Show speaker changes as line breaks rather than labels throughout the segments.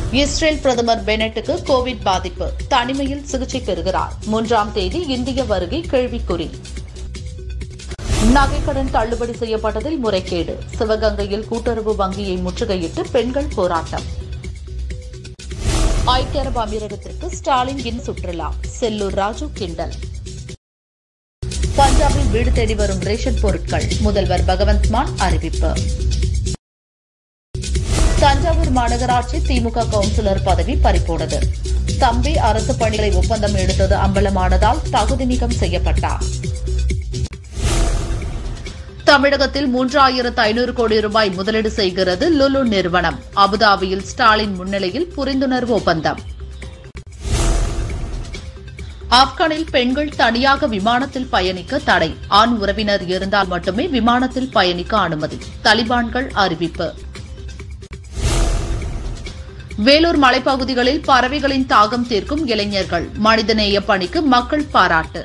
Israel பிரதமர் பெனட்டுக்கு Covid பாதிப்பு தனிமையில் சிகிச்சை பெறுகிறார் மூன்றாம் தேதி இந்திய வருகை கேள்விக்குறி நகைக்கடன் தள்ளுபடி செய்யப்பட்டதில் முறைகேடு சிவகங்கையில் கூட்டுறவு வங்கியை முற்றுகையிட்டு பெண்கள் போராட்டம் ஐக்கிய அரபு அமீரகத்திற்கு ஸ்டாலின் இன் சுற்றுலா செல்லூர் ராஜு கிண்டல் பஞ்சாபில் வீடு தேடி வரும் ரேஷன் பொருட்கள் முதல்வர் பகவந்த் மான் அறிவிப்பு தஞ்சாவூர் மாநகராட்சி திமுக கவுன்சிலர் பதவி பறிபோனது தம்பி அரசு பணிகளை ஒப்பந்தம் எடுத்தது அம்பலமானதால் தகுதி நீக்கம் செய்யப்பட்டார் தமிழகத்தில் மூன்றாயிரத்து ஐநூறு கோடி ரூபாய் முதலீடு செய்கிறது லுலு நிறுவனம் அபுதாபியில் ஸ்டாலின் முன்னிலையில் புரிந்துணர்வு ஒப்பந்தம் ஆப்கானில் பெண்கள் தனியாக விமானத்தில் பயணிக்க தடை ஆண் உறவினர் இருந்தால் மட்டுமே விமானத்தில் பயணிக்க அனுமதி தலிபான்கள் அறிவிப்பு வேலூர் மலைப்பகுதிகளில் பறவைகளின் தாகம் தீர்க்கும் இளைஞர்கள் மனிதநேய பணிக்கு மக்கள் பாராட்டு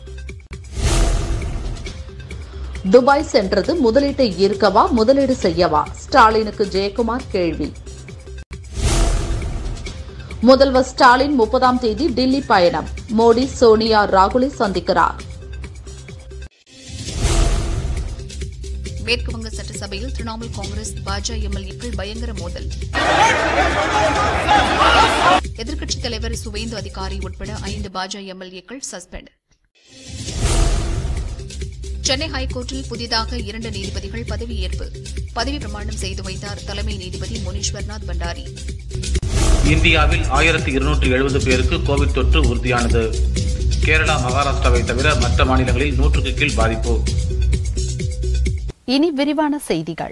துபாய் சென்றது முதலீட்டை ஈர்க்கவா முதலீடு செய்யவா ஸ்டாலினுக்கு ஜெயக்குமார் கேள்வி முதல்வர் ஸ்டாலின் முப்பதாம் தேதி டில்லி பயணம் மோடி சோனியா ராகுலை சந்திக்கிறார்
மேற்கு வங்க சட்டசபையில் திரிணாமுல் காங்கிரஸ் பாஜக எம்எல்ஏக்கள் பயங்கர மோதல் எதிர்க்கட்சித் தலைவர் சுவேந்து அதிகாரி உட்பட ஐந்து பாஜக எம்எல்ஏக்கள் சஸ்பெண்ட் சென்னை ஹைகோர்ட்டில் புதிதாக இரண்டு நீதிபதிகள் பதவியேற்பு பதவி பிரமாணம் செய்து வைத்தார் தலைமை நீதிபதி முனீஸ்வர்நாத் பண்டாரி
இந்தியாவில் ஆயிரத்தி இருநூற்று எழுபது பேருக்கு கோவிட் தொற்று உறுதியானது கேரளா மகாராஷ்டிராவை தவிர மற்ற மாநிலங்களில் நூற்றுக்கு கீழ் பாதிப்பு
இனி விரிவான செய்திகள்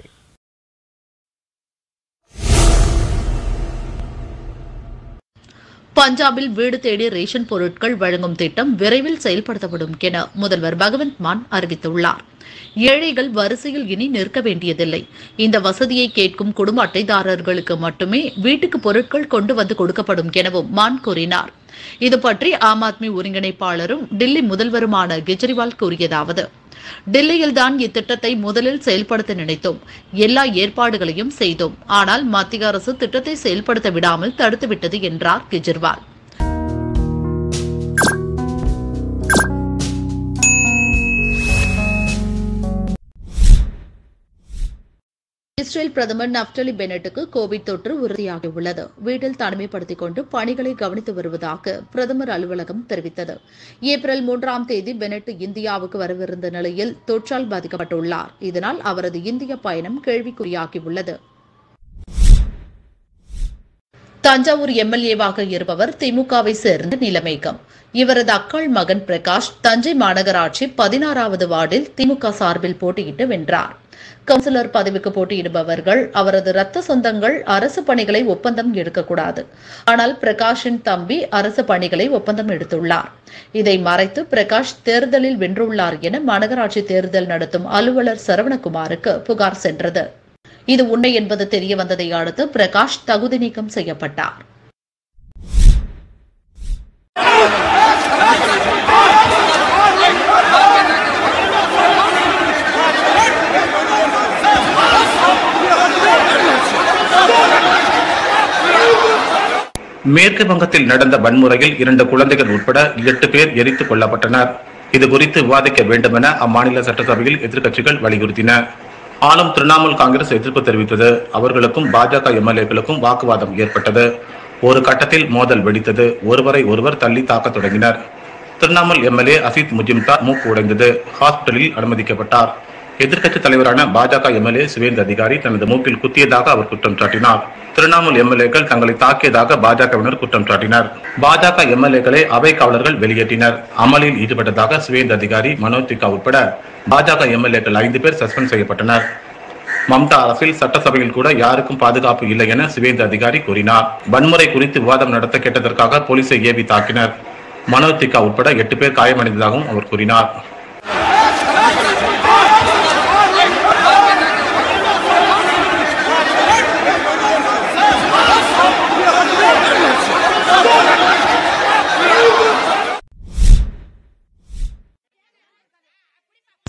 பஞ்சாபில் வீடு தேடி ரேஷன் பொருட்கள் வழங்கும் திட்டம் விரைவில் செயல்படுத்தப்படும் என முதல்வர் பகவந்த் மான் அறிவித்துள்ளார் ஏழைகள் வரிசையில் இனி நிற்க வேண்டியதில்லை இந்த வசதியை கேட்கும் குடும்ப அட்டைதாரர்களுக்கு மட்டுமே வீட்டுக்கு பொருட்கள் கொண்டு வந்து கொடுக்கப்படும் எனவும் மான் கூறினார் இது பற்றி ஆம் ஆத்மி ஒருங்கிணைப்பாளரும் டில்லி முதல்வருமான கெஜ்ரிவால் கூறியதாவது டில்லியில்தான் இத்திட்டத்தை முதலில் செயல்படுத்த நினைத்தோம் எல்லா ஏற்பாடுகளையும் செய்தோம் ஆனால் மத்திய அரசு திட்டத்தை செயல்படுத்த விடாமல் தடுத்துவிட்டது என்றார் கெஜ்ரிவால் இஸ்ரேல் பிரதமர் நப்டலி பெனட்டுக்கு கோவிட் தொற்று உறுதியாகியுள்ளது வீட்டில் தனிமைப்படுத்திக் கொண்டு பணிகளை கவனித்து வருவதாக பிரதமர் அலுவலகம் தெரிவித்தது ஏப்ரல் மூன்றாம் தேதி பெனட் இந்தியாவுக்கு வரவிருந்த நிலையில் தொற்றால் பாதிக்கப்பட்டுள்ளார் இதனால் அவரது இந்திய பயணம் கேள்விக்குறியாகியுள்ளது தஞ்சாவூர் எம்எல்ஏவாக இருப்பவர் திமுகவை சேர்ந்த நிலைமைக்கம் இவரது அக்காள் மகன் பிரகாஷ் தஞ்சை மாநகராட்சி பதினாறாவது வார்டில் திமுக சார்பில் போட்டியிட்டு வென்றார் கவுன்சிலர் பதவிக்கு போட்டியிடுபவர்கள் அவரது ரத்த சொந்தங்கள் அரசு பணிகளை ஒப்பந்தம் எடுக்கக்கூடாது ஆனால் பிரகாஷின் தம்பி அரசு பணிகளை ஒப்பந்தம் எடுத்துள்ளார் இதை மறைத்து பிரகாஷ் தேர்தலில் வென்றுள்ளார் என மாநகராட்சி தேர்தல் நடத்தும் அலுவலர் சரவணகுமாருக்கு புகார் சென்றது இது உண்மை என்பது தெரிய வந்ததை அடுத்து பிரகாஷ் தகுதி நீக்கம் செய்யப்பட்டார்
மேற்கு வங்கத்தில் நடந்த வன்முறையில் இரண்டு குழந்தைகள் உட்பட எட்டு பேர் எரித்துக் கொல்லப்பட்டனர் இது குறித்து விவாதிக்க வேண்டும் என அம்மாநில சட்டசபையில் எதிர்க்கட்சிகள் வலியுறுத்தின ஆளும் திரிணாமுல் காங்கிரஸ் எதிர்ப்பு தெரிவித்தது அவர்களுக்கும் பாஜக எம்எல்ஏக்களுக்கும் வாக்குவாதம் ஏற்பட்டது ஒரு கட்டத்தில் மோதல் வெடித்தது ஒருவரை ஒருவர் தள்ளி தாக்கத் தொடங்கினர் திரிணாமுல் எம்எல்ஏ அசித் முஜிம்தார் மூக்கு உடைந்தது ஹாஸ்பிட்டலில் அனுமதிக்கப்பட்டார் எதிர்க்கட்சி தலைவரான பாஜக எம்எல்ஏ சுவேந்த் அதிகாரி தனது மூக்கில் குத்தியதாக அவர் குற்றம் சாட்டினார் திரிணாமுல் எம்எல்ஏக்கள் தங்களை தாக்கியதாக பாஜகவினர் குற்றம் சாட்டினர் பாஜக எம்எல்ஏக்களை அவை காவலர்கள் வெளியேற்றினர் அமளியில் ஈடுபட்டதாக சுவேந்த் அதிகாரி மனோஜ் திகா உட்பட பாஜக எம்எல்ஏக்கள் ஐந்து பேர் சஸ்பெண்ட் செய்யப்பட்டனர் மம்தா அரசில் சட்டசபையில் கூட யாருக்கும் பாதுகாப்பு இல்லை என சுவேந்த் அதிகாரி கூறினார் வன்முறை குறித்து விவாதம் நடத்த கேட்டதற்காக போலீசை ஏவி தாக்கினர் மனோஜ் திகா உட்பட எட்டு பேர் காயமடைந்ததாகவும் அவர் கூறினார்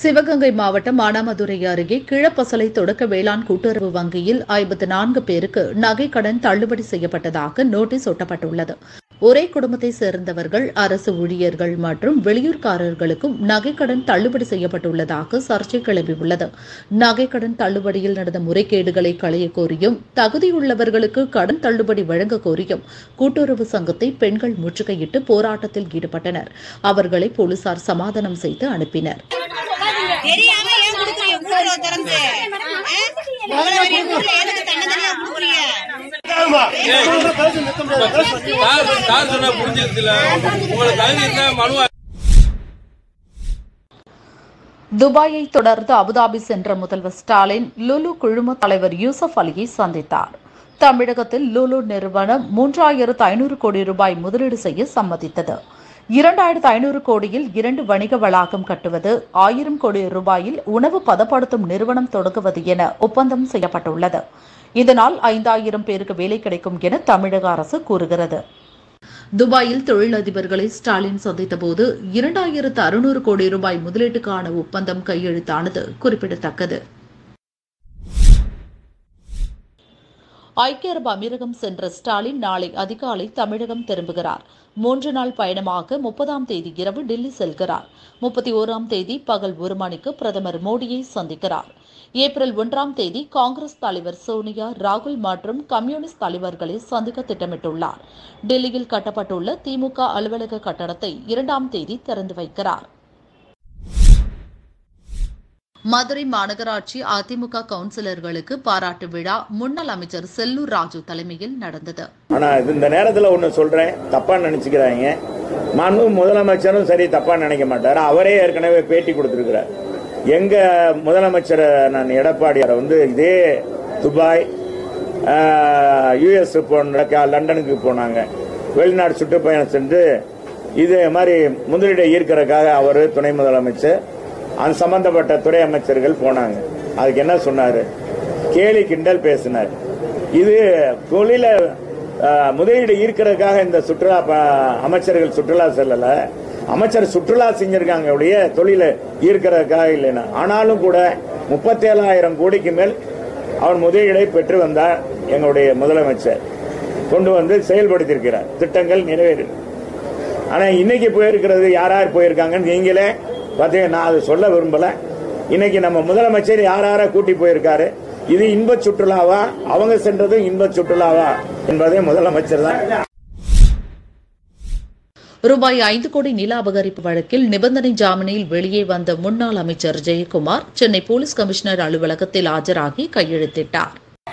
சிவகங்கை மாவட்டம் மானாமதுரை அருகே கிழப்பசலை தொடக்க வேளாண் கூட்டுறவு வங்கியில் ஐம்பத்து நான்கு பேருக்கு நகை கடன் தள்ளுபடி செய்யப்பட்டதாக நோட்டீஸ் ஒட்டப்பட்டுள்ளது ஒரே குடும்பத்தை சேர்ந்தவர்கள் அரசு ஊழியர்கள் மற்றும் வெளியூர்காரர்களுக்கும் நகைக்கடன் தள்ளுபடி செய்யப்பட்டுள்ளதாக சர்ச்சை கிளம்பியுள்ளது நகைக்கடன் தள்ளுபடியில் நடந்த முறைகேடுகளை களைய கோரியும் தகுதியுள்ளவர்களுக்கு கடன் தள்ளுபடி வழங்க கோரியும் கூட்டுறவு சங்கத்தை பெண்கள் முற்றுகையிட்டு போராட்டத்தில் ஈடுபட்டனர் அவர்களை போலீசார் சமாதானம் செய்து அனுப்பினர்
தெரியாம ஏன் குடுக்குறீங்க ஊர்ல திறந்து எவ்வளவு பெரிய ஊர்ல எதுக்கு தன்னந்தனியா குடுக்குறீங்க
சார் சார் சொன்னா புரிஞ்சிருச்சுல உங்களுக்கு தகுதி இருந்தா மனு
துபாயை தொடர்ந்து அபுதாபி சென்ற முதல்வர் ஸ்டாலின் லுலு குழும தலைவர் யூசப் அலியை சந்தித்தார் தமிழகத்தில் லுலு நிறுவனம் மூன்றாயிரத்து ஐநூறு கோடி ரூபாய் முதலீடு செய்ய சம்மதித்தது இரண்டாயிரத்து ஐநூறு கோடியில் இரண்டு வணிக வளாகம் கட்டுவது ஆயிரம் கோடி ரூபாயில் உணவு பதப்படுத்தும் நிறுவனம் தொடங்குவது என ஒப்பந்தம் செய்யப்பட்டுள்ளது இதனால் ஐந்தாயிரம் பேருக்கு வேலை கிடைக்கும் என தமிழக அரசு கூறுகிறது துபாயில் தொழிலதிபர்களை ஸ்டாலின் சந்தித்தபோது இரண்டாயிரத்து அறுநூறு கோடி ரூபாய் முதலீட்டுக்கான ஒப்பந்தம் கையெழுத்தானது குறிப்பிடத்தக்கது ஐக்கிய அரபு அமீரகம் சென்ற ஸ்டாலின் நாளை அதிகாலை தமிழகம் திரும்புகிறார் மூன்று நாள் பயணமாக முப்பதாம் தேதி இரவு டெல்லி செல்கிறார் முப்பத்தி ஓராம் தேதி பகல் ஒரு மணிக்கு பிரதமர் மோடியை சந்திக்கிறார் ஏப்ரல் ஒன்றாம் தேதி காங்கிரஸ் தலைவர் சோனியா ராகுல் மற்றும் கம்யூனிஸ்ட் தலைவர்களை சந்திக்க திட்டமிட்டுள்ளார் டெல்லியில் கட்டப்பட்டுள்ள திமுக அலுவலக கட்டடத்தை இரண்டாம் தேதி திறந்து வைக்கிறார் மதுரை மாநகராட்சி அதிமுக கவுன்சிலர்களுக்கு பாராட்டு விழா முன்னாள் அமைச்சர் செல்லூர் ராஜு தலைமையில் நடந்தது
ஆனா இது இந்த நேரத்தில் ஒன்று சொல்றேன் தப்பா நினைச்சுக்கிறாங்க மாண்பு முதலமைச்சரும் சரி தப்பா நினைக்க மாட்டார் அவரே ஏற்கனவே பேட்டி கொடுத்திருக்கிறார் எங்க முதலமைச்சர் நான் எடப்பாடியாரை வந்து இதே துபாய் யுஎஸ் போன லண்டனுக்கு போனாங்க வெளிநாடு சுற்றுப்பயணம் சென்று இது மாதிரி முதலீடை ஈர்க்கறதுக்காக அவர் துணை முதலமைச்சர் அந்த சம்பந்தப்பட்ட துறை அமைச்சர்கள் போனாங்க அதுக்கு என்ன சொன்னாரு கேலி கிண்டல் பேசினார் இது தொழில அஹ், முதலீடு ஈர்க்கிறதுக்காக இந்த சுற்றுலா ப- அமைச்சர்கள் சுற்றுலா செல்லல அமைச்சர் சுற்றுலா செஞ்சிருக்காங்க ஒழிய தொழிலை ஈர்க்கிறதுக்காக இல்லைன்னா ஆனாலும் கூட முப்பத்தேழாயிரம் கோடிக்கு மேல் அவர் முதலீடை பெற்று வந்தார் எங்களுடைய முதலமைச்சர் கொண்டு வந்து செயல்படுத்தியிருக்கிறார் திட்டங்கள் நிறைவேறு ஆனா இன்னைக்கு போயிருக்கிறது யார் யார் போயிருக்காங்கன்னு நீங்களே பார்த்தீங்க நான் அதை சொல்ல விரும்பல இன்னைக்கு நம்ம முதலமைச்சர் யார் யாரை கூட்டி போயிருக்காரு இது இன்ப சுற்றுலாவா அவங்க சென்றதும் இன்ப சுற்றுலாவா என்பதை முதலமைச்சர் தான்
ரூபாய் ஐந்து கோடி நில அபகரிப்பு வழக்கில் நிபந்தனை ஜாமீனில் வெளியே வந்த முன்னாள் அமைச்சர் ஜெயக்குமார் சென்னை போலீஸ் கமிஷனர் அலுவலகத்தில் ஆஜராகி கையெழுத்திட்டார்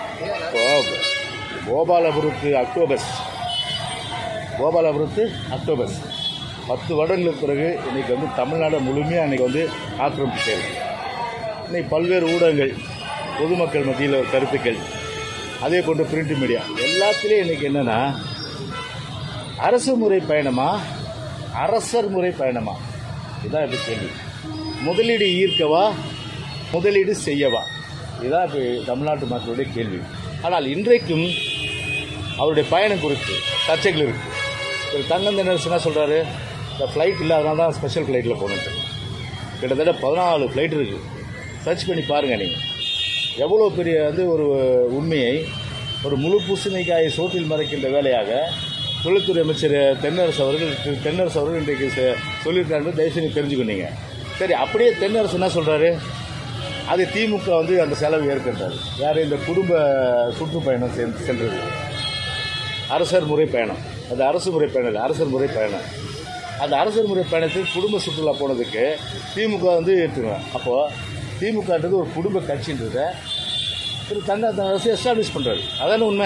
கோபாலபுரத்து அக்டோபஸ் கோபாலபுரத்து அக்டோபஸ் பத்து வருடங்களுக்கு பிறகு இன்னைக்கு வந்து தமிழ்நாடு முழுமையாக இன்னைக்கு வந்து ஆக்கிரமிப்பு செய்யுது இன்னைக்கு பல்வேறு ஊடகங்கள் பொதுமக்கள் மத்தியில் ஒரு கருத்துக்கள் அதே போன்று பிரிண்ட் மீடியா எல்லாத்துலேயும் இன்னைக்கு என்னன்னா அரசு முறை பயணமா அரசர் முறை பயணமா இதுதான் இப்போ கேள்வி முதலீடு ஈர்க்கவா முதலீடு செய்யவா இதுதான் இப்போ தமிழ்நாட்டு மக்களுடைய கேள்வி ஆனால் இன்றைக்கும் அவருடைய பயணம் குறித்து சர்ச்சைகள் இருக்கு திரு தங்கம் தினரசு என்ன சொல்றாரு இந்த ஃப்ளைட் இல்லை அதனால தான் ஸ்பெஷல் ஃப்ளைட்டில் போகணுன்ட்டு கிட்டத்தட்ட பதினாலு ஃப்ளைட் இருக்கு சர்ச் பண்ணி பாருங்க நீங்கள் எவ்வளோ பெரிய வந்து ஒரு உண்மையை ஒரு முழு பூசணிக்காயை சோற்றில் மறைக்கின்ற வேலையாக தொழில்துறை அமைச்சர் தென்னரசு அவர்கள் திரு தென்னரசு அவர்கள் இன்றைக்கு செ- சொல்லியிருக்காரு தயவு செஞ்சு தெரிஞ்சுக்கொண்டீங்க சரி அப்படியே தென்னரசு என்ன சொல்றாரு அது திமுக வந்து அந்த செலவு ஏற்கின்றாரு யார் இந்த குடும்ப சுற்றுப்பயணம் சென்- சென்றது அரசர் முறை பயணம் அது அரசு முறை பயணம் இல்லை அரசர் முறை பயணம் அந்த அரசர் முறை பயணத்துக்கு குடும்ப சுற்றுலா போனதுக்கு திமுக வந்து ஏற்றுவேன் அப்போது திமுகன்றது ஒரு குடும்ப கட்சின்றதை திரு தங்க அரசு எஸ்டாப்ளிஷ் பண்ணுறாரு அதான உண்மை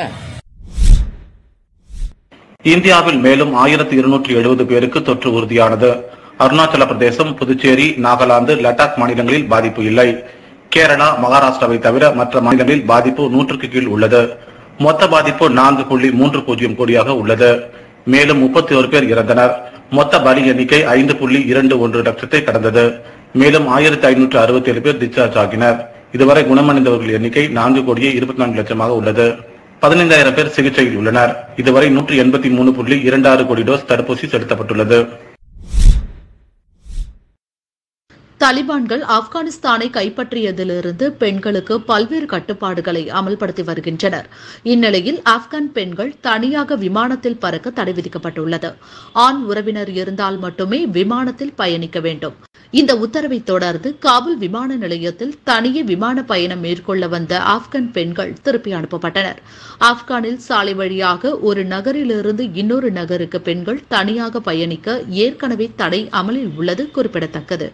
இந்தியாவில் மேலும் ஆயிரத்தி இருநூற்றி எழுபது பேருக்கு தொற்று உறுதியானது அருணாச்சல பிரதேசம் புதுச்சேரி நாகாலாந்து லடாக் மாநிலங்களில் பாதிப்பு இல்லை கேரளா மகாராஷ்டிராவை தவிர மற்ற மாநிலங்களில் பாதிப்பு நூற்றுக்கு கீழ் உள்ளது மொத்த பாதிப்பு நான்கு புள்ளி மூன்று பூஜ்ஜியம் கோடியாக உள்ளது மேலும் முப்பத்தி ஒரு பேர் இறந்தனர் மொத்த பலி எண்ணிக்கை ஐந்து புள்ளி இரண்டு ஒன்று லட்சத்தை கடந்தது மேலும் ஆயிரத்தி ஐநூற்று அறுபத்தி ஏழு பேர் டிஸ்சார்ஜ் ஆகினர் இதுவரை குணமடைந்தவர்கள் எண்ணிக்கை நான்கு கோடியே இருபத்தி நான்கு லட்சமாக உள்ளது பதினைந்தாயிரம் பேர் சிகிச்சையில் உள்ளனர் இதுவரை நூற்றி எண்பத்தி மூணு புள்ளி இரண்டு ஆறு கோடி டோஸ் தடுப்பூசி செலுத்தப்பட்டுள்ளது
தாலிபான்கள் ஆப்கானிஸ்தானை கைப்பற்றியதிலிருந்து பெண்களுக்கு பல்வேறு கட்டுப்பாடுகளை அமல்படுத்தி வருகின்றனர் இந்நிலையில் ஆப்கான் பெண்கள் தனியாக விமானத்தில் பறக்க தடை விதிக்கப்பட்டுள்ளது ஆண் உறவினர் இருந்தால் மட்டுமே விமானத்தில் பயணிக்க வேண்டும் இந்த உத்தரவை தொடர்ந்து காபூல் விமான நிலையத்தில் தனியே விமான பயணம் மேற்கொள்ள வந்த ஆப்கான் பெண்கள் திருப்பி அனுப்பப்பட்டனர் ஆப்கானில் சாலை வழியாக ஒரு நகரிலிருந்து இன்னொரு நகருக்கு பெண்கள் தனியாக பயணிக்க ஏற்கனவே தடை அமலில் உள்ளது குறிப்பிடத்தக்கது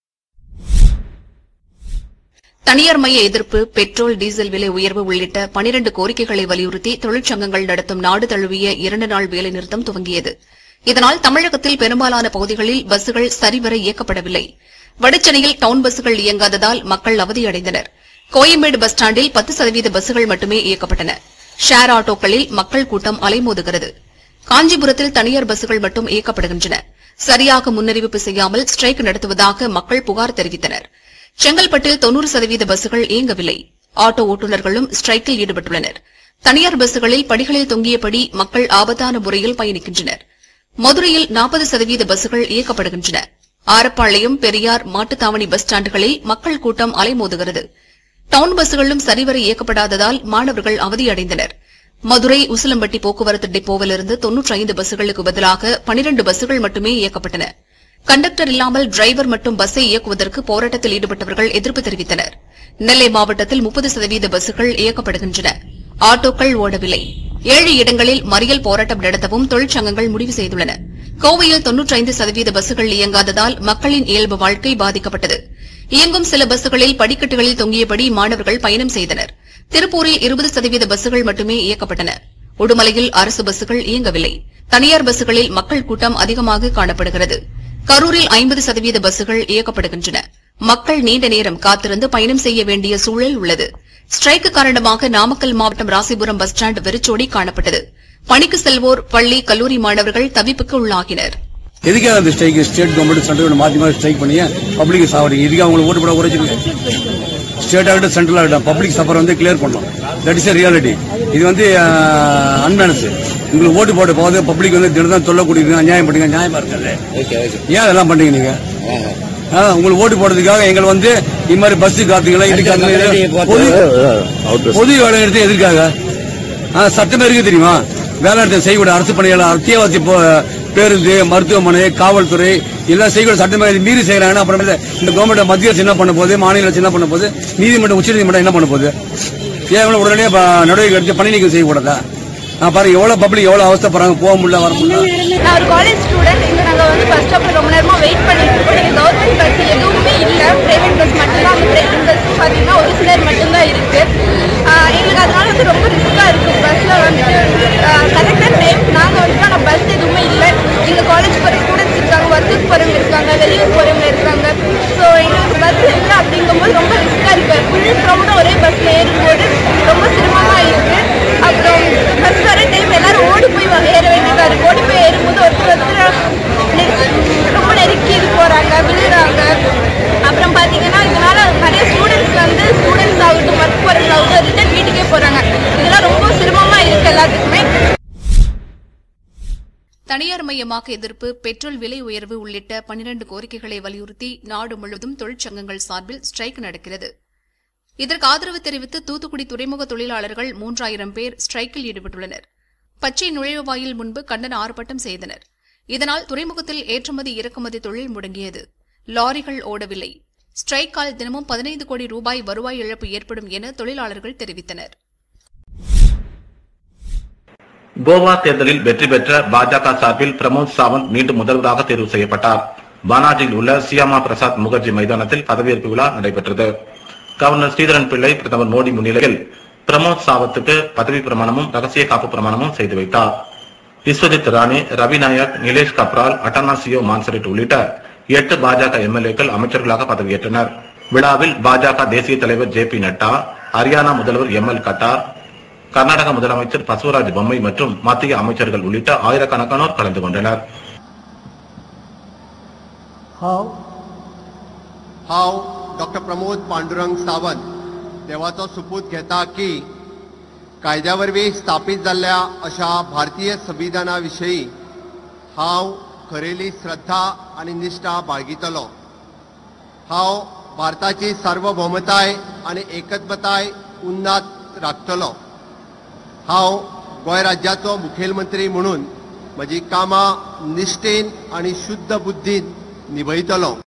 தனியார் மைய எதிர்ப்பு பெட்ரோல் டீசல் விலை உயர்வு உள்ளிட்ட பனிரண்டு கோரிக்கைகளை வலியுறுத்தி தொழிற்சங்கங்கள் நடத்தும் நாடு தழுவிய இரண்டு நாள் வேலைநிறுத்தம் துவங்கியது இதனால் தமிழகத்தில் பெரும்பாலான பகுதிகளில் பஸ்கள் சரிவர இயக்கப்படவில்லை வடசென்னையில் டவுன் பஸ்கள் இயங்காததால் மக்கள் அவதியடைந்தனர் கோயம்பேடு பஸ் ஸ்டாண்டில் பத்து சதவீத பஸ்கள் மட்டுமே இயக்கப்பட்டன ஷேர் ஆட்டோக்களில் மக்கள் கூட்டம் அலைமோதுகிறது காஞ்சிபுரத்தில் தனியார் பஸ்கள் மட்டும் இயக்கப்படுகின்றன சரியாக முன்னறிவிப்பு செய்யாமல் ஸ்ட்ரைக் நடத்துவதாக மக்கள் புகார் தெரிவித்தனர் செங்கல்பட்டில் தொன்னூறு சதவீத பஸ்கள் இயங்கவில்லை ஆட்டோ ஓட்டுநர்களும் ஸ்ட்ரைக்கில் ஈடுபட்டுள்ளனர் தனியார் பஸ்களில் படிகளில் தொங்கியபடி மக்கள் ஆபத்தான முறையில் பயணிக்கின்றனர் மதுரையில் நாற்பது சதவீத பஸ்கள் இயக்கப்படுகின்றன ஆரப்பாளையம் பெரியார் மாட்டுத்தாவணி பஸ் ஸ்டாண்டுகளில் மக்கள் கூட்டம் அலைமோதுகிறது டவுன் பஸ்களும் சரிவர இயக்கப்படாததால் மாணவர்கள் அவதியடைந்தனர் மதுரை உசிலம்பட்டி போக்குவரத்து டிப்போவிலிருந்து தொன்னூற்றி ஐந்து பஸ்களுக்கு பதிலாக பனிரண்டு பஸ்கள் மட்டுமே இயக்கப்பட்டன கண்டக்டர் இல்லாமல் டிரைவர் மட்டும் பஸ்ஸை இயக்குவதற்கு போராட்டத்தில் ஈடுபட்டவர்கள் எதிர்ப்பு தெரிவித்தனர் நெல்லை மாவட்டத்தில் முப்பது சதவீத பஸ்கள் இயக்கப்படுகின்றன ஆட்டோக்கள் ஓடவில்லை ஏழு இடங்களில் மறியல் போராட்டம் நடத்தவும் தொழிற்சங்கங்கள் முடிவு செய்துள்ளன கோவையில் தொன்னூற்றி சதவீத பஸ்கள் இயங்காததால் மக்களின் இயல்பு வாழ்க்கை பாதிக்கப்பட்டது இயங்கும் சில பஸ்களில் படிக்கட்டுகளில் தொங்கியபடி மாணவர்கள் பயணம் செய்தனர் திருப்பூரில் இருபது சதவீத பஸ்கள் மட்டுமே இயக்கப்பட்டன உடுமலையில் அரசு பஸ்கள் இயங்கவில்லை தனியார் பஸ்களில் மக்கள் கூட்டம் அதிகமாக காணப்படுகிறது கரூரில் ஐம்பது சதவீத பஸ்கள் இயக்கப்படுகின்றன மக்கள் நீண்ட நேரம் காத்திருந்து பயணம் செய்ய வேண்டிய சூழல் உள்ளது ஸ்ட்ரைக்கு காரணமாக நாமக்கல் மாவட்டம் ராசிபுரம் பஸ் ஸ்டாண்ட் வெறிச்சோடி காணப்பட்டது பணிக்கு செல்வோர் பள்ளி கல்லூரி மாணவர்கள் தவிப்புக்கு உள்ளாகினர்
எதுக்காக அந்த strike state government central government மாத்தி மாத்தி ஸ்ட்ரைக் பண்ணி பப்ளிக் சாவடிங்க இதுக்கு அவங்களுக்கு ஓட்டு போட உரைச்சிருக்கு ஸ்டேட் ஆகட்டும் சென்ட்ரல் ஆகட்டும் பப்ளிக் சஃபர் வந்து கிளியர் பண்ணணும் தட் இஸ் ரியாலிட்டி இது வந்து அன்பேனஸ் உங்களுக்கு ஓட்டு போட போது பப்ளிக் வந்து தினம் சொல்லக்கூடியது அநியாயம் பண்ணுங்க நியாயமா இருக்காது ஏன் அதெல்லாம் பண்றீங்க நீங்க ஆ, உங்களுக்கு ஓட்டு போடுறதுக்காக எங்களை வந்து இது மாதிரி பஸ் காத்துக்கலாம் இது காத்துக்கலாம் பொது பொது வேலை எடுத்து எதற்காக ஆ, சட்டமே இருக்கு தெரியுமா வேலை இடத்தை செய்யக்கூடாது அரசு பணிகள் அத்தியாவசிய போ- பேருந்து மருத்துவமனை காவல்துறை எல்லாம் செய்யக்கூடாது சட்டமே இது மீறி செய்யறாங்கன்னா அப்புறம் இந்த கவர்மெண்ட் மத்திய அரசு என்ன பண்ண போகுது மாநில அரசு என்ன பண்ண போகுது நீதிமன்றம் உச்சநீதிமன்றம் என்ன பண்ண போகுது ஏன் இவ்வளவு உடனே ப- நடவடிக்கை எடுத்து பணி நீக்கம் செய்யக்கூடாதா நான் பாருங்க எவ்வளவு பப்ளிக் எவ்வளவு அவஸ்தைப்படுறாங்க போக முடியல வர முடியல
நான் ஒரு காலேஜ் ஸ்டூடெண்ட் இங்கே நாங்கள் வந்து பஸ் ஸ்டாப்பில் ரொம்ப நேரமாக வெயிட் பண்ணிட்டு இருக்கோம் இங்கே கவர்மெண்ட் பஸ் எதுவுமே இல்லை ப்ரைவேட் பஸ் மட்டும்தான் அந்த ப்ரைவேட் பஸ் பார்த்தீங்கன்னா ஒரு சிலர் மட்டும்தான் இருக்குது எங்களுக்கு அதனால வந்து ரொம்ப ரிஸ்க்காக இருக்குது பஸ்ஸில் வந்துட்டு கரெக்டான டைம் நாங்கள் வந்துட்டு ஆனால் பஸ் எதுவுமே இல்லை எங்கள் காலேஜ் போகிற ஸ்டூடெண்ட்ஸ் இருக்காங்க ஒர்க்குக்கு போகிறவங்க இருக்காங்க வெளியூர் போகிறவங்க இருக்காங்க ஸோ எங்களுக்கு பஸ் இல்லை அப்படிங்கும்போது ரொம்ப ரிஸ்க்காக இருக்குது ஃபுல் க்ரௌடாக ஒரே பஸ்ஸில் ஏறும்போது ரொம்ப சிரமமாக இருக்குது அப்புறம் பஸ் வர டைம் எல்லாரும் ஓடி போய் ஏற வேண்டியதாக இருக்கு ஓடி போய் ஏறும்போது ஒருத்தர் ஒருத்தர் நெருக்கி- ரொம்ப நெருக்கி இது போகிறாங்க விழுறாங்க அப்புறம் பார்த்தீங்கன்னா இதனால நிறைய ஸ்டூடெண்ட்ஸ் வந்து ஸ்டூடெண்ட்ஸ் ஆகட்டும் ஒர்க் போகிறவங்களாகட்டும் ரிட்டர்ன் வீட்டுக்கே போகிறாங்க இதெல்லாம் ரொம்ப சிரமமாக இருக்குது எல்லாத்துக்குமே
தனியார் மயமாக்க எதிர்ப்பு பெட்ரோல் விலை உயர்வு உள்ளிட்ட பனிரண்டு கோரிக்கைகளை வலியுறுத்தி நாடு முழுவதும் தொழிற்சங்கங்கள் சார்பில் ஸ்ட்ரைக் நடக்கிறது இதற்கு ஆதரவு தெரிவித்து தூத்துக்குடி துறைமுக தொழிலாளர்கள் மூன்றாயிரம் பேர் ஸ்ட்ரைக்கில் ஈடுபட்டுள்ளனர் பச்சை நுழைவுவாயில் முன்பு கண்டன ஆர்ப்பாட்டம் செய்தனர் இதனால் துறைமுகத்தில் ஏற்றுமதி இறக்குமதி தொழில் முடங்கியது லாரிகள் ஓடவில்லை ஸ்ட்ரைக்கால் தினமும் பதினைந்து கோடி ரூபாய் வருவாய் இழப்பு ஏற்படும் என தொழிலாளர்கள் தெரிவித்தனர்
கோவா தேர்தலில் வெற்றி பெற்ற பாஜக சார்பில் பிரமோத் சாவந்த் மீண்டும் முதல்வராக தேர்வு செய்யப்பட்டார் பானாஜியில் உள்ள சியாமா பிரசாத் முகர்ஜி மைதானத்தில் பதவியேற்பு விழா நடைபெற்றது கவர்னர் ஸ்ரீதரன் பிள்ளை பிரதமர் மோடி முன்னிலையில் பிரமோத் சாவத்துக்கு பதவி பிரமாணமும் ரகசிய காப்பு பிரமாணமும் செய்து வைத்தார் விஸ்வஜித் ராணி ரவி நாயக் நிலேஷ் கப்ரால் அட்டானாசியோ மான்சரிட் உள்ளிட்ட எட்டு பாஜக எம்எல்ஏக்கள் அமைச்சர்களாக பதவியேற்றனர் விழாவில் பாஜக தேசிய தலைவர் ஜே பி நட்டா ஹரியானா முதல்வர் எம் எல் கட்டார் கர்நாடக முதலமைச்சர் பசுவராஜ் பொம்மை மற்றும் மத்திய அமைச்சர்கள் உள்ளிட்ட ஆயிரக்கணக்கானோர் கலந்து கொண்டனர்
हांव डॉक्टर प्रमोद पांडुरंग सावंत देवाचो सुपूत घेता की कायद्या वरवीं स्थापीत जाल्ल्या अशा भारतीय संविधाना विशयी हांव खरेली श्रद्धा आनी निश्ठा बाळगितलो हांव भारताची सार्वभौमताय आनी एकत्मताय उन्नात राखतलो हांव गोंय राज्याचो मुखेलमंत्री म्हणून म्हजी कामां निश्ठेन आनी शुद्ध बुद्दीन निभयतलो